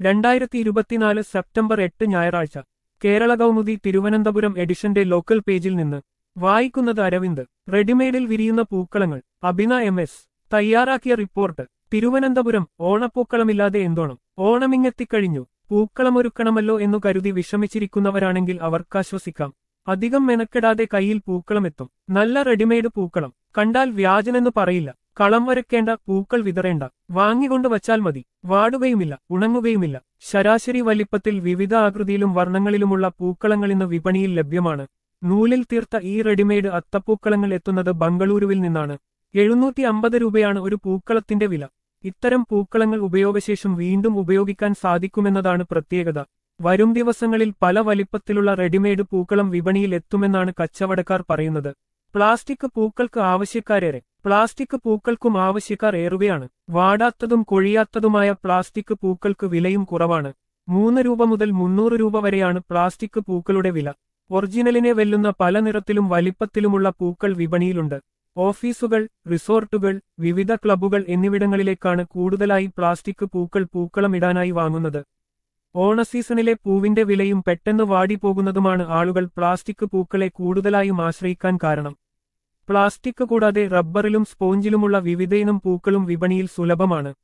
രണ്ടായിരത്തി ഇരുപത്തിനാല് സെപ്റ്റംബർ എട്ട് ഞായറാഴ്ച കേരള കൗമുദി തിരുവനന്തപുരം എഡിഷന്റെ ലോക്കൽ പേജിൽ നിന്ന് വായിക്കുന്നത് അരവിന്ദ് റെഡിമെയ്ഡിൽ വിരിയുന്ന പൂക്കളങ്ങൾ അഭിന എം എസ് തയ്യാറാക്കിയ റിപ്പോർട്ട് തിരുവനന്തപുരം ഓണപ്പൂക്കളമില്ലാതെ എന്തോണം ഓണമിങ്ങെത്തിക്കഴിഞ്ഞു പൂക്കളമൊരുക്കണമല്ലോ എന്നു കരുതി വിഷമിച്ചിരിക്കുന്നവരാണെങ്കിൽ അവർക്കാശ്വസിക്കാം അധികം മെനക്കെടാതെ കയ്യിൽ പൂക്കളമെത്തും നല്ല റെഡിമെയ്ഡ് പൂക്കളം കണ്ടാൽ വ്യാജനെന്ന് പറയില്ല കളം വരയ്ക്കേണ്ട പൂക്കൾ വിതറേണ്ട വാങ്ങിക്കൊണ്ട് വച്ചാൽ മതി വാടുകയുമില്ല ഉണങ്ങുകയുമില്ല ശരാശരി വലിപ്പത്തിൽ വിവിധ ആകൃതിയിലും വർണ്ണങ്ങളിലുമുള്ള പൂക്കളങ്ങൾ ഇന്ന് വിപണിയിൽ ലഭ്യമാണ് നൂലിൽ തീർത്ത ഈ റെഡിമെയ്ഡ് അത്തപ്പൂക്കളങ്ങൾ എത്തുന്നത് ബംഗളൂരുവിൽ നിന്നാണ് എഴുന്നൂറ്റി അമ്പത് രൂപയാണ് ഒരു പൂക്കളത്തിന്റെ വില ഇത്തരം പൂക്കളങ്ങൾ ഉപയോഗശേഷം വീണ്ടും ഉപയോഗിക്കാൻ സാധിക്കുമെന്നതാണ് പ്രത്യേകത വരും ദിവസങ്ങളിൽ പല വലിപ്പത്തിലുള്ള റെഡിമെയ്ഡ് പൂക്കളം വിപണിയിൽ എത്തുമെന്നാണ് കച്ചവടക്കാർ പറയുന്നത് പ്ലാസ്റ്റിക് പൂക്കൾക്ക് ആവശ്യക്കാരേറെ പ്ലാസ്റ്റിക് പൂക്കൾക്കും ആവശ്യക്കാർ ഏറുകയാണ് വാടാത്തതും കൊഴിയാത്തതുമായ പ്ലാസ്റ്റിക് പൂക്കൾക്ക് വിലയും കുറവാണ് മൂന്ന് രൂപ മുതൽ മുന്നൂറ് രൂപ വരെയാണ് പ്ലാസ്റ്റിക് പൂക്കളുടെ വില ഒറിജിനലിനെ വെല്ലുന്ന പല നിറത്തിലും വലിപ്പത്തിലുമുള്ള പൂക്കൾ വിപണിയിലുണ്ട് ഓഫീസുകൾ റിസോർട്ടുകൾ വിവിധ ക്ലബ്ബുകൾ എന്നിവിടങ്ങളിലേക്കാണ് കൂടുതലായി പ്ലാസ്റ്റിക് പൂക്കൾ പൂക്കളമിടാനായി വാങ്ങുന്നത് ഓണസീസണിലെ പൂവിന്റെ വിലയും പെട്ടെന്ന് വാടിപ്പോകുന്നതുമാണ് ആളുകൾ പ്ലാസ്റ്റിക് പൂക്കളെ കൂടുതലായും ആശ്രയിക്കാൻ കാരണം പ്ലാസ്റ്റിക് കൂടാതെ റബ്ബറിലും സ്പോഞ്ചിലുമുള്ള വിവിധയിനം പൂക്കളും വിപണിയിൽ സുലഭമാണ്